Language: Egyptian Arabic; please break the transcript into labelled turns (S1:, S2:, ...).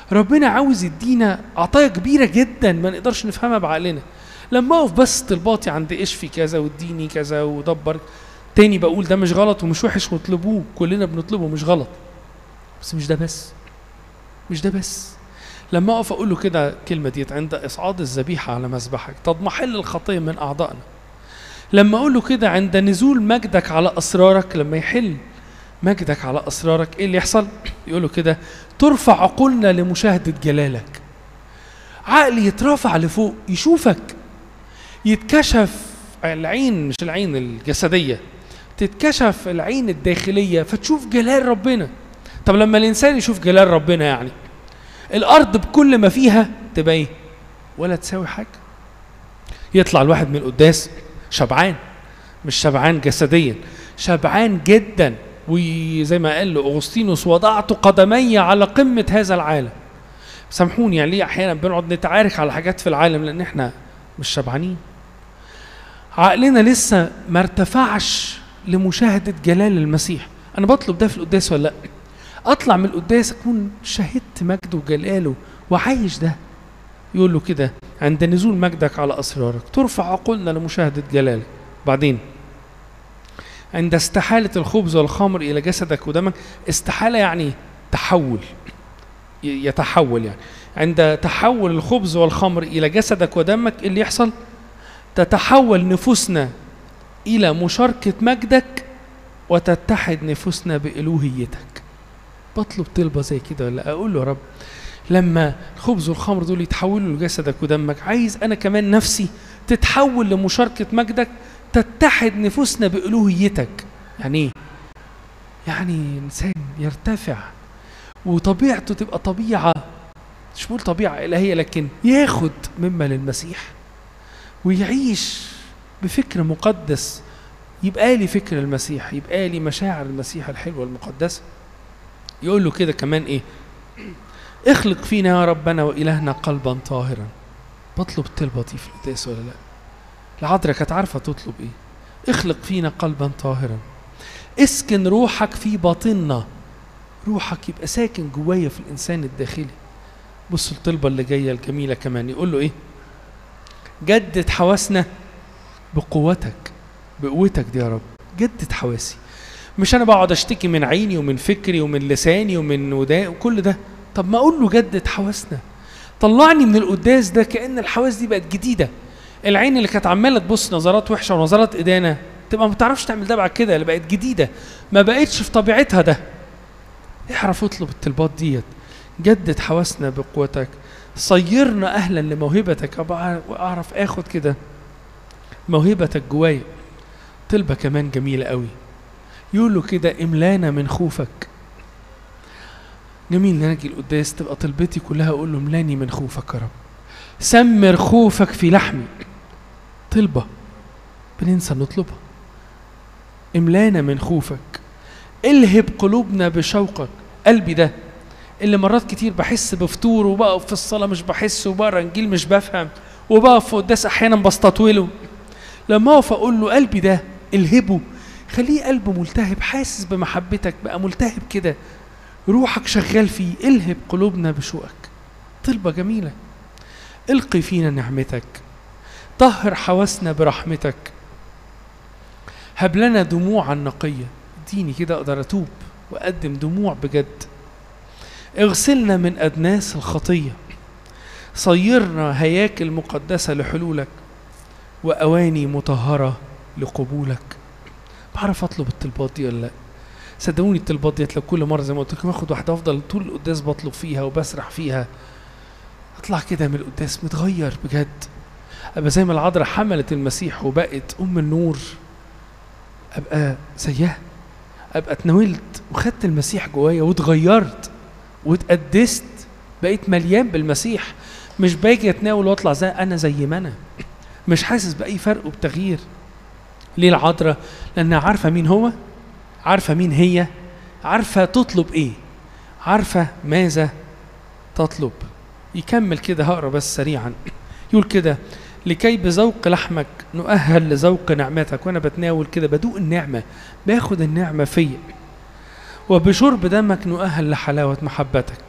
S1: ربنا عاوز يدينا عطايا كبيره جدا ما نقدرش نفهمها بعقلنا لما اقف بس طلباتي عند اشفي كذا واديني كذا ودبر تاني بقول ده مش غلط ومش وحش واطلبوه كلنا بنطلبه مش غلط بس مش ده بس مش ده بس لما اقف اقول له كده الكلمه ديت عند اصعاد الذبيحه على مذبحك تضمحل الخطيه من اعضائنا لما اقول له كده عند نزول مجدك على اسرارك لما يحل مجدك على اسرارك ايه اللي يحصل يقول له كده ترفع عقولنا لمشاهده جلالك عقلي يترفع لفوق يشوفك يتكشف العين مش العين الجسديه تتكشف العين الداخليه فتشوف جلال ربنا طب لما الانسان يشوف جلال ربنا يعني الارض بكل ما فيها تبقى ايه ولا تساوي حاجه يطلع الواحد من القداس شبعان مش شبعان جسديا شبعان جدا وزي ما قال له اغسطينوس وضعت قدمي على قمه هذا العالم سامحوني يعني ليه احيانا بنقعد نتعارك على حاجات في العالم لان احنا مش شبعانين عقلنا لسه ما ارتفعش لمشاهده جلال المسيح انا بطلب ده في القداس ولا لا اطلع من القداس اكون شهدت مجده وجلاله وعايش ده يقول له كده عند نزول مجدك على اسرارك ترفع عقولنا لمشاهده جلالك بعدين عند استحالة الخبز والخمر إلى جسدك ودمك استحالة يعني تحول ي- يتحول يعني عند تحول الخبز والخمر إلى جسدك ودمك إيه اللي يحصل تتحول نفوسنا إلى مشاركة مجدك وتتحد نفوسنا بإلوهيتك بطلب طلبة زي كده ولا أقول له يا رب لما الخبز والخمر دول يتحولوا لجسدك ودمك عايز أنا كمان نفسي تتحول لمشاركة مجدك تتحد نفوسنا بألوهيتك يعني ايه؟ يعني إنسان يرتفع وطبيعته تبقى طبيعة مش بقول طبيعة إلهية لكن ياخد مما للمسيح ويعيش بفكر مقدس يبقى لي فكر المسيح يبقى لي مشاعر المسيح الحلوة المقدسة يقول له كده كمان ايه اخلق فينا يا ربنا وإلهنا قلبا طاهرا بطلب الطلبة دي في القداس ولا لا العذراء كانت عارفة تطلب ايه اخلق فينا قلبا طاهرا اسكن روحك في باطننا روحك يبقى ساكن جوايا في الإنسان الداخلي بص الطلبة اللي جاية الجميلة كمان يقول له ايه جدد حواسنا بقوتك بقوتك دي يا رب جدد حواسي مش انا بقعد اشتكي من عيني ومن فكري ومن لساني ومن وداء وكل ده طب ما اقول له جدد حواسنا طلعني من القداس ده كأن الحواس دي بقت جديدة العين اللي كانت عمالة تبص نظرات وحشة ونظرات إدانة تبقى ما بتعرفش تعمل ده بعد كده اللي بقت جديدة ما بقتش في طبيعتها ده اعرف اطلب الطلبات ديت جدد حواسنا بقوتك صيرنا أهلا لموهبتك أبقى أعرف آخد كده موهبتك جوايا طلبة كمان جميلة قوي يقول له كده املانا من خوفك جميل ان انا اجي القداس تبقى طلبتي كلها اقول له املاني من خوفك يا رب سمر خوفك في لحمي طلبة بننسى نطلبها املانا من خوفك الهب قلوبنا بشوقك قلبي ده اللي مرات كتير بحس بفتور وبقف في الصلاة مش بحس وبقرا انجيل مش بفهم وبقف في قداس احيانا بستطوله لما اقف اقول له قلبي ده الهبه خليه قلبه ملتهب حاسس بمحبتك بقى ملتهب كده روحك شغال فيه الهب قلوبنا بشوقك طلبة جميلة القي فينا نعمتك طهر حواسنا برحمتك هب لنا دموعا نقية اديني كده اقدر اتوب واقدم دموع بجد اغسلنا من ادناس الخطية صيرنا هياكل مقدسة لحلولك واواني مطهرة لقبولك بعرف اطلب الطلبات دي ولا لا صدقوني الطلبات ديت لو كل مره زي ما قلت لكم اخد واحده افضل طول القداس بطلب فيها وبسرح فيها اطلع كده من القداس متغير بجد ابقى زي ما العذراء حملت المسيح وبقت ام النور ابقى زيها ابقى اتناولت وخدت المسيح جوايا واتغيرت واتقدست بقيت مليان بالمسيح مش باجي اتناول واطلع زي انا زي ما انا مش حاسس باي فرق وبتغيير ليه العذراء لانها عارفه مين هو عارفه مين هي عارفه تطلب ايه عارفه ماذا تطلب يكمل كده هقرا بس سريعا يقول كده لكي بذوق لحمك نؤهل لذوق نعمتك وانا بتناول كده بدوق النعمه باخد النعمه فيا وبشرب دمك نؤهل لحلاوه محبتك